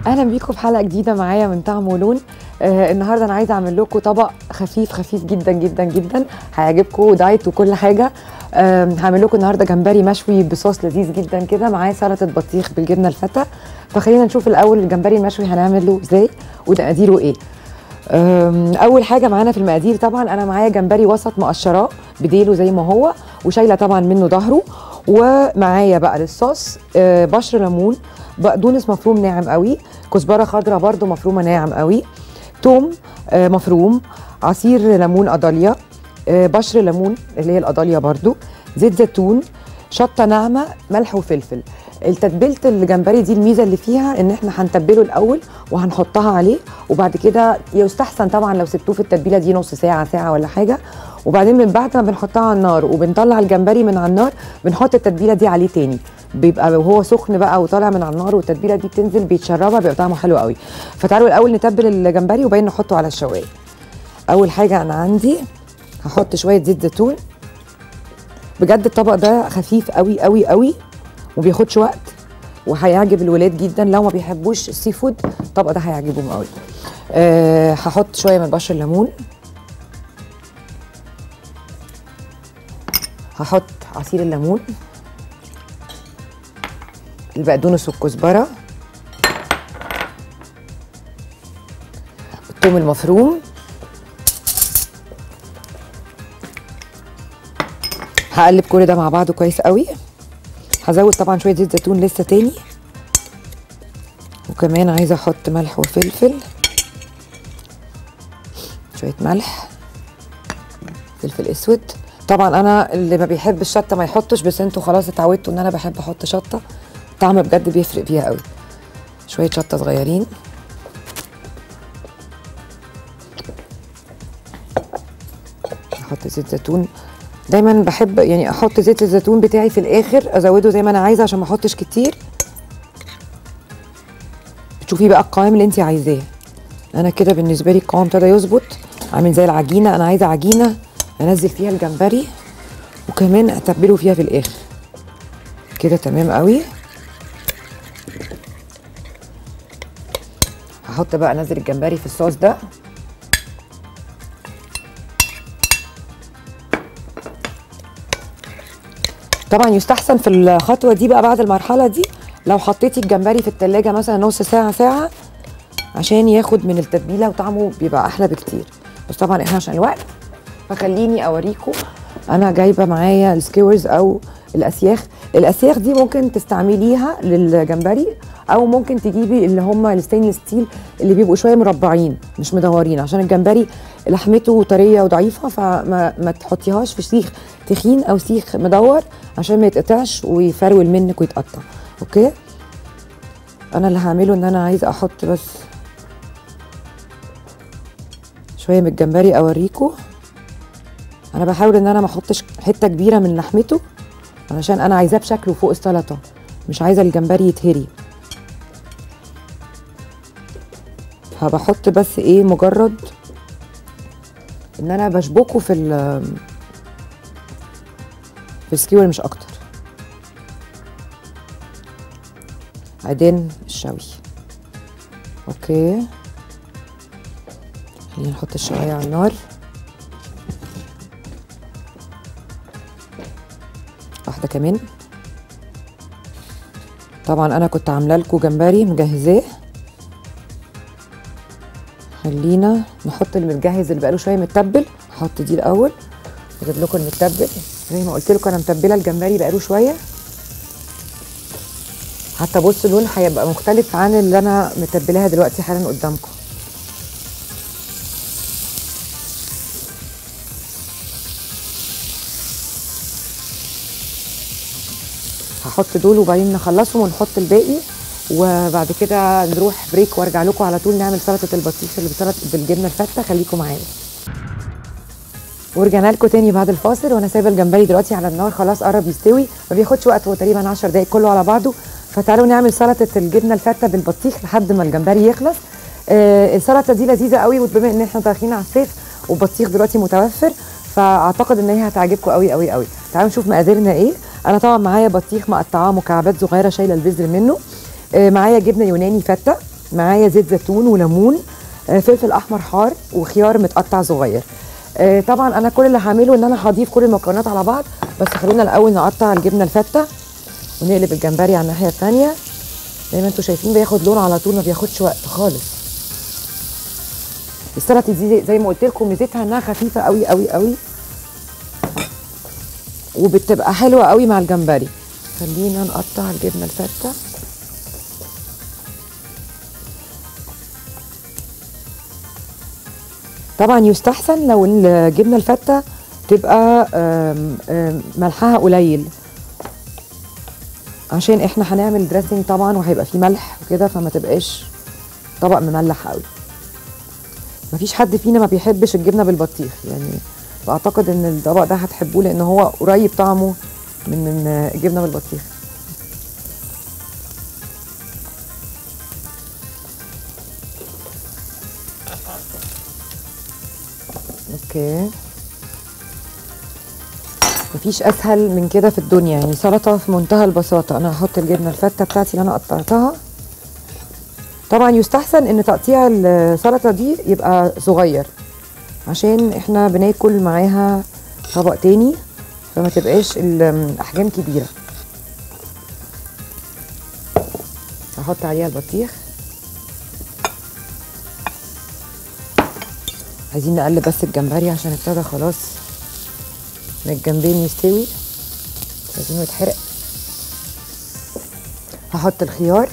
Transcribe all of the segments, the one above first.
اهلا بيكم في حلقه جديده معايا من طعم ولون آه النهارده انا عايزه اعمل لكم طبق خفيف خفيف جدا جدا جدا هيعجبكم دايت وكل حاجه آه هعمل لكم النهارده جمبري مشوي بصوص لذيذ جدا كده معاه سلطه بطيخ بالجبنه الفته فخلينا نشوف الاول الجمبري المشوي هنعمله ازاي وتقديره ايه آم، اول حاجه معانا في المقادير طبعا انا معايا جمبري وسط مقشراه بديله زي ما هو وشايله طبعا منه ظهره ومعايا بقى للصوص آه، بشر ليمون بقدونس مفروم ناعم قوي كزبره خضراء برده مفرومه ناعم قوي توم آه، مفروم عصير ليمون قضاليا آه، بشر ليمون اللي هي القضاليا برده زيت زيتون شطه ناعمه ملح وفلفل التتبيله الجمبري دي الميزه اللي فيها ان احنا هنتبله الاول وهنحطها عليه وبعد كده يستحسن طبعا لو سبتوه في التتبيله دي نص ساعه ساعه ولا حاجه وبعدين من بعد ما بنحطها على النار وبنطلع الجمبري من على النار بنحط التتبيله دي عليه تاني بيبقى وهو سخن بقى وطالع من على النار والتتبيله دي بتنزل بيتشربها بيبقى طعمه حلو قوي فتعالوا الاول نتبل الجمبري وبعدين نحطه على الشوايه اول حاجه انا عندي هحط شويه زيت زيتون بجد الطبق ده خفيف قوي قوي قوي وبياخدش وقت وهيعجب الولاد جدا لو ما بيحبوش السي فود الطبق ده هيعجبهم قوي أه هحط شويه من بشر الليمون هحط عصير الليمون البقدونس والكزبره الثوم المفروم هقلب كل ده مع بعضه كويس قوي هزود طبعا شويه زيت زيتون لسه تاني وكمان عايزه احط ملح وفلفل شويه ملح فلفل اسود طبعا انا اللي ما بيحب الشطه ما يحطش بس انتوا خلاص اتعودتوا ان انا بحب احط شطه الطعم بجد بيفرق فيها قوي شويه شطه صغيرين احط زيت زيتون دايما بحب يعني احط زيت الزيتون بتاعي في الاخر ازوده زي ما انا عايزه عشان ما احطش كتير بتشوفي بقى القوام اللي انت عايزاه انا كده بالنسبه لي القوام ابتدى يظبط عامل زي العجينه انا عايزه عجينه انزل فيها الجمبري وكمان اتبله فيها في الاخر كده تمام قوي هحط بقى انزل الجمبري في الصوص ده طبعا يستحسن في الخطوه دي بقى بعد المرحله دي لو حطيتي الجمبري في التلاجة مثلا نص ساعه ساعه عشان ياخد من التتبيله وطعمه بيبقى احلى بكتير بس طبعا احنا عشان الوقت فخليني اوريكم انا جايبه معايا السكيورز او الاسياخ الاسياخ دي ممكن تستعمليها للجمبري او ممكن تجيبي اللي هم الستينلس ستيل اللي بيبقوا شويه مربعين مش مدورين عشان الجمبري لحمته طريه وضعيفه فما ما تحطيهاش في سيخ تخين او سيخ مدور عشان ما يتقطعش ويفرول منك ويتقطع اوكي انا اللي هعمله ان انا عايزه احط بس شويه من الجمبري اوريكم انا بحاول ان انا ما احطش حته كبيره من لحمته علشان انا عايزاه بشكله فوق السلطه مش عايزه الجمبري يتهري فبحط بس ايه مجرد ان انا بشبكه في ال في السكيور مش اكتر بعدين الشوي اوكي خلينا نحط الشوايه على النار واحده كمان طبعا انا كنت عامله لكم جمبري مجهزاه خلينا نحط المتجهز اللي بقاله شويه متبل احط دي الاول اجيب لكم المتبل زي ما قلت لكم انا متبله الجمبري بقاله شويه حتى بصوا اللون هيبقى مختلف عن اللي انا متبلاها دلوقتي حالا قدامكم هحط دول وبعدين نخلصهم ونحط الباقي وبعد كده نروح بريك وارجع لكم على طول نعمل سلطه البطيخ اللي بسلطه بالجبنه الفته خليكم معايا ورجعنا لكم تاني بعد الفاصل وانا سايبه الجمبري دلوقتي على النار خلاص قرب يستوي ما بياخدش وقت هو تقريبا 10 دقايق كله على بعضه فتعالوا نعمل سلطه الجبنه الفته بالبطيخ لحد ما الجمبري يخلص آه السلطه دي لذيذه قوي وبما ان احنا داخلين على الصيف والبطيخ دلوقتي متوفر فاعتقد ان هي هتعجبكم قوي قوي قوي تعالوا نشوف مقاديرنا ايه انا طبعا معايا بطيخ مقطعاه مكعبات صغيره شايله البذر منه آه معايا جبنه يوناني فته معايا زيت زيتون وليمون آه، فلفل احمر حار وخيار متقطع صغير آه، طبعا انا كل اللي هعمله ان انا هضيف كل المكونات على بعض بس خلينا الاول نقطع الجبنه الفته ونقلب الجمبري على الناحيه الثانيه زي ما انتم شايفين بياخد لون على طول ما بياخدش وقت خالص السلطه دي زي- زي ما قلت لكم ميزتها انها خفيفه قوي قوي قوي وبتبقى حلوه قوي مع الجمبري خلينا نقطع الجبنه الفته طبعا يستحسن لو الجبنه الفته تبقى آم، آم، ملحها قليل عشان احنا هنعمل دريسنج طبعا وهيبقى فيه ملح وكده فما تبقاش طبق مملح قوي مفيش حد فينا ما بيحبش الجبنه بالبطيخ يعني فاعتقد ان الطبق ده هتحبوه لان هو قريب طعمه من من الجبنه بالبطيخ اوكي مفيش اسهل من كده في الدنيا يعني سلطه في منتهى البساطه انا هحط الجبنه الفته بتاعتي اللي انا قطعتها طبعا يستحسن ان تقطيع السلطه دي يبقى صغير عشان احنا بناكل معاها طبق تاني فما تبقاش الاحجام كبيره هحط عليها البطيخ عايزين نقلب بس الجمبري عشان ابتدى خلاص من الجنبين يستوي مش عايزينه يتحرق هحط الخيار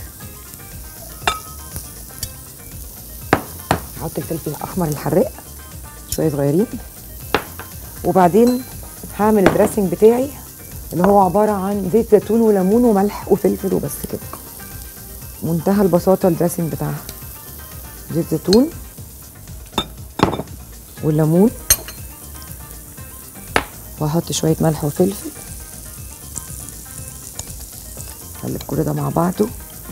هحط الفلفل الاحمر الحراق شويه صغيرين وبعدين هعمل الدريسنج بتاعي اللي هو عباره عن زيت زيتون وليمون وملح وفلفل وبس كده منتهى البساطه الدريسنج بتاعها زيت زيتون والليمون وهحط شويه ملح وفلفل اقلب كل ده مع بعضه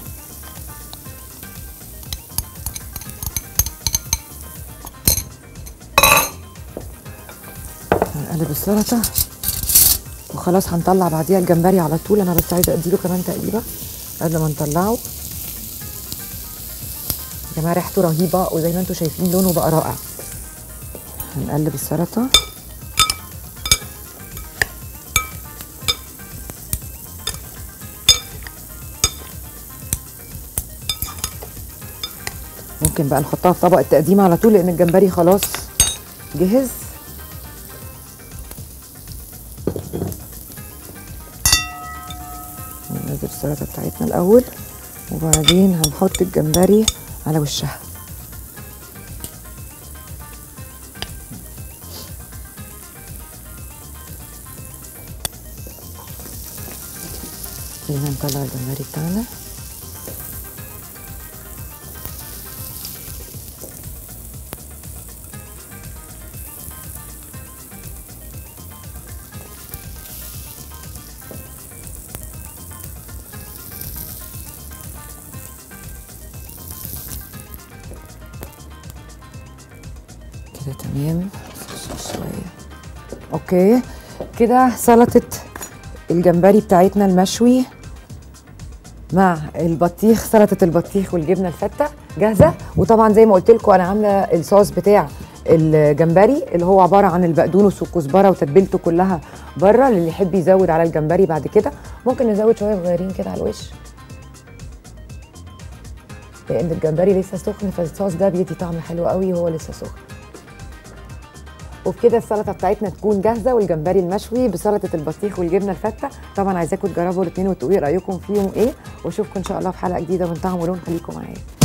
هنقلب السلطه وخلاص هنطلع بعديها الجمبري على طول انا بس عايزه اديله كمان تقليبه قبل ما نطلعه يا جماعه ريحته رهيبه وزي ما انتم شايفين لونه بقى رائع هنقلب السلطه ممكن بقى نحطها في طبق التقديم على طول لان الجمبري خلاص جهز ننزل السلطه بتاعتنا الاول وبعدين هنحط الجمبري على وشها خلينا نطلع الجمبري بتاعنا كده تمام شوية اوكي كده سلطة الجمبري بتاعتنا المشوي مع البطيخ سلطة البطيخ والجبنة الفتة جاهزة وطبعا زي ما قلت لكم انا عاملة الصوص بتاع الجمبري اللي هو عبارة عن البقدونس والكزبرة وتتبيلته كلها بره اللي يحب يزود على الجمبري بعد كده ممكن نزود شوية صغيرين كده على الوش لان الجمبري لسه سخن فالصوص ده بيدي طعم حلو قوي وهو لسه سخن وبكده السلطه بتاعتنا تكون جاهزه والجمبري المشوي بسلطه البطيخ والجبنه الفته طبعا عايزاكم تجربوا الاثنين وتقولوا رايكم فيهم ايه واشوفكم ان شاء الله في حلقه جديده من طعم ولون خليكم معايا